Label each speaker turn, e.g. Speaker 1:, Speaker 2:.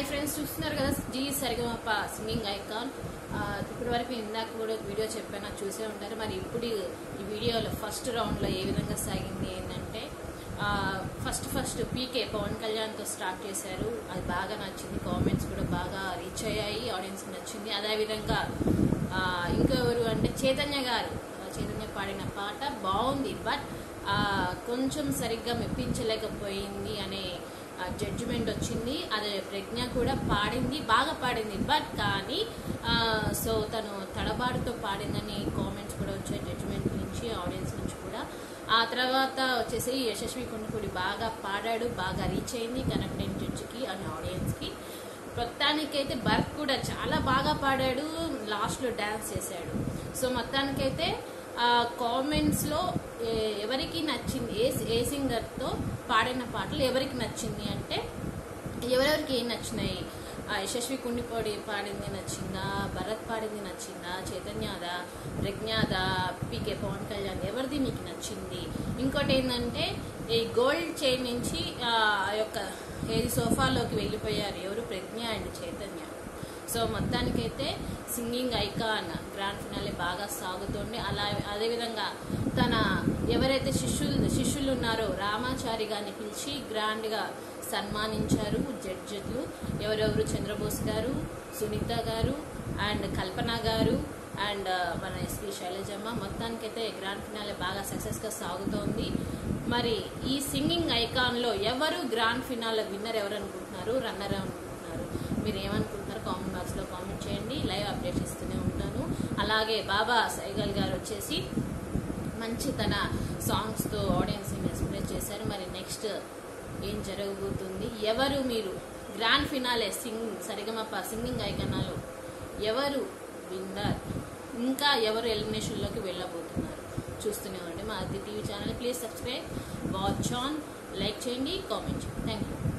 Speaker 1: hi friends చూస్తున్నారు కదా G Sa Re Ga Ma Pa singing icon ఇప్పటి వరకు ఇందాక కూడా వీడియో చెప్పాను అది చూసే ఉంటారు మరి ఇప్పుడు ఈ వీడియోలో ఫస్ట్ రౌండ్లో ఏ విధంగా సాగింది ఏంటంటే ఫస్ట్ ఫస్ట్ పీకే పవన్ కళ్యాణ్తో స్టార్ట్ చేశారు అది బాగా నచ్చింది కామెంట్స్ కూడా బాగా రీచ్ అయ్యాయి ఆడియన్స్కి నచ్చింది అదేవిధంగా ఆ, ఇంకెవరు అంటే చైతన్య గారు ఆ, చైతన్య పాడిన పాట బాగుంది బట్ కొంచెం సరిగ్గా మెప్పించలేకపోయింది అనే జడ్జిమెంట్ వచ్చింది అదే ప్రజ్ఞ కూడా పాడింది బాగా పాడింది బట్ కానీ సో తను తడబాటుతో పాడిందని కామెంట్స్ కూడా వచ్చాయి జడ్జిమెంట్ నుంచి ఆడియన్స్ నుంచి కూడా ఆ తర్వాత వచ్చేసి యశస్వి కుండుపూడి బాగా పాడాడు బాగా రీచ్ అయింది కనెక్టెడ్ జడ్జికి అండ్ ఆడియన్స్కి మొత్తానికైతే భరత్ కూడా చాలా బాగా పాడాడు లాస్ట్లో డ్యాన్స్ చేశాడు సో మొత్తానికైతే కామెంట్స్లో ఎవరికి నచ్చింది ఏ ఏ సింగర్తో పాడిన పాటలు ఎవరికి నచ్చింది అంటే ఎవరెవరికి ఏం నచ్చినాయి ఆ యశస్వి కుండిపోడి పాడింది నచ్చిందా భరత్ పాడింది నచ్చిందా చైతన్యదా ప్రజ్ఞాదా పీకే పవన్ కళ్యాణ్ ఎవరిది మీకు నచ్చింది ఇంకోటి ఏంటంటే ఈ గోల్డ్ చైన్ నుంచి ఆ యొక్క ఏది సోఫాలోకి వెళ్ళిపోయారు ఎవరు ప్రజ్ఞ అండ్ చైతన్య సో మొత్తానికైతే సింగింగ్ ఐకాన్ గ్రాండ్ ఫినాలే బాగా సాగుతుంది అలా అదేవిధంగా తన ఎవరైతే శిష్యులు శిష్యులు ఉన్నారో రామాచారి గారిని పిలిచి గ్రాండ్గా సన్మానించారు జడ్జిలు ఎవరెవరు చంద్రబోస్ గారు సునీత గారు అండ్ కల్పన గారు అండ్ మన ఎస్పి శైలజమ్మ మొత్తానికైతే గ్రాండ్ ఫినాలే బాగా సక్సెస్గా సాగుతోంది మరి ఈ సింగింగ్ ఐకాన్లో ఎవరు గ్రాండ్ ఫినాలే విన్నర్ ఎవరు అనుకుంటున్నారు రన్నర్ అనుకుంటున్నారు మీరు ఏమనుకుంటున్నారు కామెంట్ బాక్స్లో కామెంట్ చేయండి లైవ్ అప్డేట్ ఇస్తూనే ఉంటాను అలాగే బాబా సైగల్ గారు వచ్చేసి మంచి తన సాంగ్స్తో ఆడియన్స్ని మెస్మరైజ్ చేశారు మరి నెక్స్ట్ ఏం జరగబోతుంది ఎవరు మీరు grand finale sing Sarigamapa singing ఐకనాలు ఎవరు విన్నర్ ఇంకా ఎవరు ఎలిమినేషన్లోకి వెళ్ళబోతున్నారు చూస్తూనే ఉండండి మా అతి TV channel please subscribe watch on like చేయండి కామెంట్ చేయండి థ్యాంక్ యూ